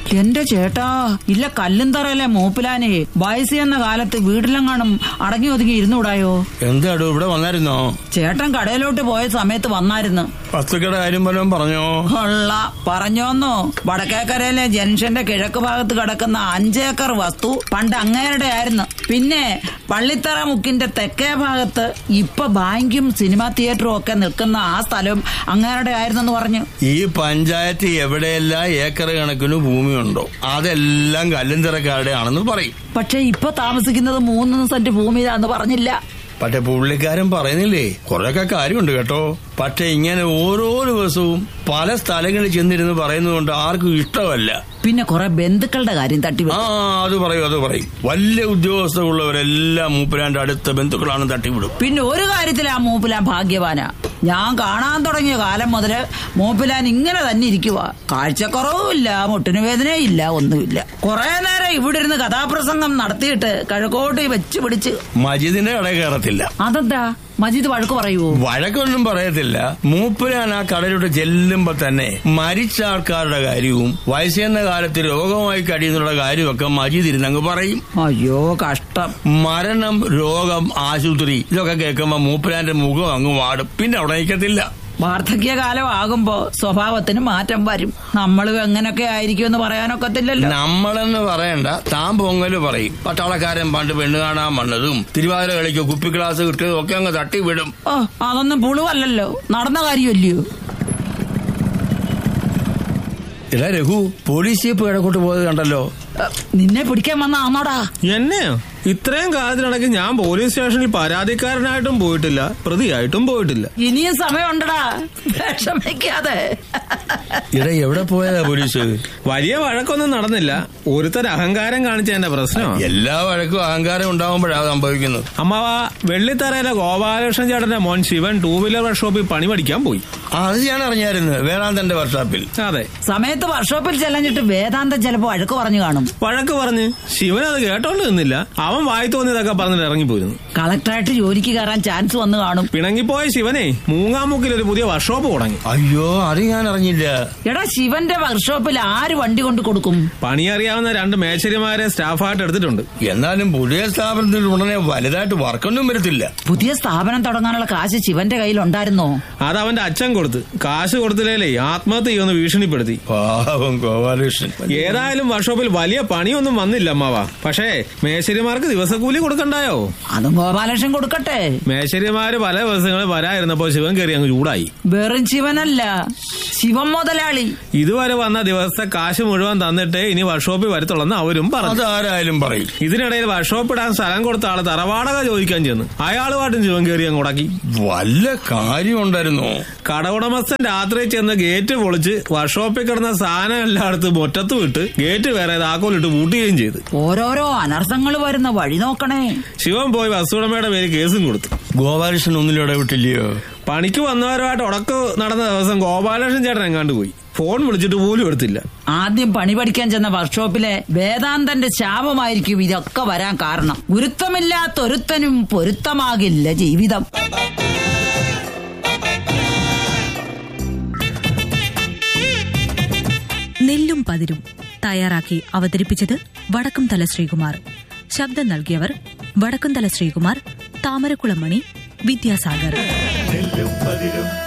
എന്റെ ചേട്ടാ ഇല്ല കല്ലുംതറയിലെ മൂപ്പിലാനെ വയസ്സ് എന്ന കാലത്ത് വീട്ടിലെങ്ങാനും അടങ്ങി ഒതുങ്ങി ഇരുന്നുകൂടായോ എന്താടോ ഇവിടെ വന്നായിരുന്നോ ചേട്ടൻ കടയിലോട്ട് പോയ സമയത്ത് വന്നായിരുന്നു വസ്തുക്കളുടെ കാര്യം വല്ലതും പറഞ്ഞോ കൊള്ള പറഞ്ഞോന്നോ വടക്കേക്കരയിലെ ജംഗ്ഷന്റെ കിഴക്ക് ഭാഗത്ത് കിടക്കുന്ന അഞ്ചേക്കർ വസ്തു പണ്ട് അങ്ങേരുടെ ആയിരുന്നു പിന്നെ പള്ളിത്തറ മുക്കിന്റെ തെക്കേ ഭാഗത്ത് ഇപ്പൊ ബാങ്കും സിനിമാ തിയേറ്ററും ഒക്കെ നിൽക്കുന്ന ആ സ്ഥലം അങ്ങേരുടെ ആയിരുന്നെന്ന് പറഞ്ഞു ഈ പഞ്ചായത്ത് എവിടെയെല്ലാം ഏക്കർ കണക്കിന് ഭൂമിയുണ്ടോ അതെല്ലാം കല്ലുംതിറക്കാരുടെ ആണെന്ന് പറയും പക്ഷെ ഇപ്പൊ താമസിക്കുന്നത് മൂന്ന് സെന്റ് ഭൂമിയിലാന്ന് പറഞ്ഞില്ല പക്ഷെ പുള്ളിക്കാരൻ പറയുന്നില്ലേ കുറെയൊക്കെ കാര്യമുണ്ട് കേട്ടോ പക്ഷെ ഇങ്ങനെ ഓരോ ദിവസവും പല സ്ഥലങ്ങളിൽ ചെന്നിരുന്ന് പറയുന്നതുകൊണ്ട് ആർക്കും ഇഷ്ടമല്ല പിന്നെ കുറെ ബന്ധുക്കളുടെ കാര്യം തട്ടി ആ അത് പറയും അത് പറയും വലിയ ഉദ്യോഗസ്ഥരുള്ളവരെല്ലാം മൂപ്പരാന്റെ അടുത്ത ബന്ധുക്കളാണ് തട്ടിവിടും പിന്നെ ഒരു കാര്യത്തിൽ ആ മൂപ്പിലാൻ ഭാഗ്യവാനാ ഞാൻ കാണാൻ തുടങ്ങിയ കാലം മുതല് മൂപ്പിലാൻ ഇങ്ങനെ തന്നെ ഇരിക്കുക കാഴ്ചക്കുറവുമില്ല മുട്ടിന് വേദനയില്ല ഒന്നുമില്ല കുറെ നേരം ഇവിടെ ഇരുന്ന് കഥാപ്രസംഗം നടത്തിയിട്ട് കിഴക്കോട്ട് വെച്ച് പിടിച്ച് മജീദിന്റെ കടയിൽ കയറത്തില്ല അതെന്താ മജീദ് വഴക്ക് പറയുവോ വഴക്കൊന്നും പറയത്തില്ല മൂപ്പരാൻ ആ കടയിലോട്ട് ചെല്ലുമ്പോ തന്നെ മരിച്ച ആൾക്കാരുടെ കാര്യവും വയസ്സെന്ന കാലത്ത് രോഗമായി കഴിയുന്നുള്ള കാര്യമൊക്കെ മജീദ് ഇരുന്നങ്ങ് പറയും അയ്യോ കഷ്ടം മരണം രോഗം ആശുപത്രി ഇതൊക്കെ കേൾക്കുമ്പോ മൂപ്പരാന്റെ മുഖം അങ്ങ് വാടും പിന്നെ അവിടെ നിൽക്കത്തില്ല വാർദ്ധക്യകാലം ആകുമ്പോ സ്വഭാവത്തിന് മാറ്റം വരും നമ്മളും എങ്ങനൊക്കെ ആയിരിക്കും എന്ന് പറയാനൊക്കത്തില്ലല്ലോ നമ്മളെന്ന് പറയണ്ട താൻ പൊങ്ങല് പറയും പട്ടാളക്കാരൻ പണ്ട് പെണ്ണ് കാണാൻ വന്നതും തിരുവാതിര കളിക്കോ കുപ്പി ക്ലാസ് കിട്ടിയതും ഒക്കെ അങ്ങ് തട്ടിവിടും ഓ അതൊന്നും പുളുവല്ലല്ലോ നടന്ന കാര്യമല്ലയോ ഇല്ല രഘു പോലീസ് ജീപ്പ് കിഴക്കോട്ട് പോയത് കണ്ടല്ലോ ഏ, നിന്നെ പിടിക്കാൻ വന്ന ആന്നോടാ എന്നെയോ ഇത്രയും കാലത്തിനിടയ്ക്ക് ഞാൻ പോലീസ് സ്റ്റേഷനിൽ പരാതിക്കാരനായിട്ടും പോയിട്ടില്ല പ്രതിയായിട്ടും പോയിട്ടില്ല ഇനിയും സമയമുണ്ടടാ വിഷമിക്കാതെ ഇട എവിടെ പോയതാ പോലീസ് വലിയ വഴക്കൊന്നും നടന്നില്ല ഒരുത്തൻ അഹങ്കാരം കാണിച്ചതിന്റെ പ്രശ്നമാണ് എല്ലാ വഴക്കും അഹങ്കാരം ഉണ്ടാവുമ്പോഴാണ് സംഭവിക്കുന്നത് അമ്മാവ വെള്ളിത്തറയിലെ ഗോപാലകൃഷ്ണൻ ചേട്ടന്റെ മോൻ ശിവൻ ടൂ വീലർ വർക്ക്ഷോപ്പിൽ പണി പഠിക്കാൻ പോയി ആ, അത് ഞാൻ അറിഞ്ഞായിരുന്നു വേദാന്തന്റെ വർഷാപ്പിൽ അതെ സമയത്ത് വർക്ക്ഷോപ്പിൽ ചെല്ലഞ്ഞിട്ട് വേദാന്തം ചിലപ്പോ അഴക്ക് പറഞ്ഞു കാണും വഴക്ക് പറഞ്ഞ് ശിവൻ അത് കേട്ടോണ്ട് നിന്നില്ല അവൻ വായി തോന്നിയതൊക്കെ പറഞ്ഞിട്ട് ഇറങ്ങിപ്പോയിരുന്നു കളക്ടറായിട്ട് ജോലിക്ക് കയറാൻ ചാൻസ് വന്നു കാണും പിണങ്ങിപ്പോയ ശിവനെ മൂങ്ങാമുക്കിൽ ഒരു പുതിയ വർക്ക്ഷോപ്പ് തുടങ്ങി അയ്യോ അത് ഞാൻ അറിഞ്ഞില്ല എടാ ശിവന്റെ വർക്ക്ഷോപ്പിൽ ആര് വണ്ടി കൊണ്ട് കൊടുക്കും പണിയറിയാവുന്ന രണ്ട് മേശരിമാരെ സ്റ്റാഫായിട്ട് എടുത്തിട്ടുണ്ട് എന്നാലും പുതിയ സ്ഥാപനത്തിൽ ഉടനെ വലുതായിട്ട് വർക്കൊന്നും വരത്തില്ല പുതിയ സ്ഥാപനം തുടങ്ങാനുള്ള കാശ് ശിവന്റെ കയ്യിൽ ഉണ്ടായിരുന്നോ അത് അവന്റെ അച്ഛൻ കൊടുത്ത് കാശ് കൊടുത്തില്ലേ ആത്മഹത്യ ചെയ്യുമെന്ന് ഭീഷണിപ്പെടുത്തി പാവം ഗോപാലകൃഷ്ണൻ ഏതായാലും വർക്ക്ഷോപ്പിൽ വലിയ പണിയൊന്നും വന്നില്ല അമ്മാവ പക്ഷേ മേശരിമാർക്ക് ദിവസക്കൂലി കൊടുക്കണ്ടായോ അതും ഗോപാലകൃഷ്ണൻ കൊടുക്കട്ടെ മേശരിമാര് പല ദിവസങ്ങളിൽ വരായിരുന്നപ്പോ ശിവൻ കയറി അങ്ങ് ചൂടായി വെറും ശിവനല്ല ശിവൻ മുതലാളി ഇതുവരെ വന്ന ദിവസത്തെ കാശ് മുഴുവൻ തന്നിട്ടേ ഇനി വർക്ക്ഷോപ്പിൽ വരത്തുള്ളെന്ന് അവരും പറഞ്ഞു അതാരായാലും പറയും ഇതിനിടയിൽ വർക്ക്ഷോപ്പ് ഇടാൻ സ്ഥലം കൊടുത്ത ആള് തറവാടക ചോദിക്കാൻ ചെന്ന് അയാളുമായിട്ടും ശിവൻ കയറി അങ്ങ് ഉടക്കി വല്ല കാര്യമുണ്ടായിരുന്നോ കടവുടമസ്ഥൻ രാത്രി ചെന്ന് ഗേറ്റ് പൊളിച്ച് വർക്ക്ഷോപ്പിൽ കിടന്ന സാധനം എല്ലായിടത്തും മുറ്റത്ത് വിട്ട് ഗേറ്റ് വേറെ താക്കോലിട്ട് പൂട്ടുകയും ചെയ്തു ഓരോരോ അനർത്ഥങ്ങൾ വരുന്ന വഴി നോക്കണേ ശിവൻ പോയി വസ്തുടമയുടെ പേര് കേസും കൊടുത്തു ഗോപാലകൃഷ്ണൻ ഒന്നിലും ഇടപെട്ടില്ലയോ പണിക്ക് വന്നവരുമായിട്ട് ഉടക്ക് നടന്ന ദിവസം ഗോപാലകൃഷ്ണൻ ചേട്ടൻ എങ്ങാണ്ട് പോയി ഫോൺ വിളിച്ചിട്ട് പോലും എടുത്തില്ല ആദ്യം പണി പഠിക്കാൻ ചെന്ന വർക്ക്ഷോപ്പിലെ വേദാന്തന്റെ ശാപമായിരിക്കും ഇതൊക്കെ വരാൻ കാരണം ഗുരുത്വമില്ലാത്തൊരുത്തനും പൊരുത്തമാകില്ല ജീവിതം നെല്ലും പതിരും തയ്യാറാക്കി അവതരിപ്പിച്ചത് വടക്കുംതല ശ്രീകുമാർ ശബ്ദം നൽകിയവർ വടക്കുംതല ശ്രീകുമാർ താമരക്കുളമണി വിദ്യാസാഗർ നെല്ലും പതിരും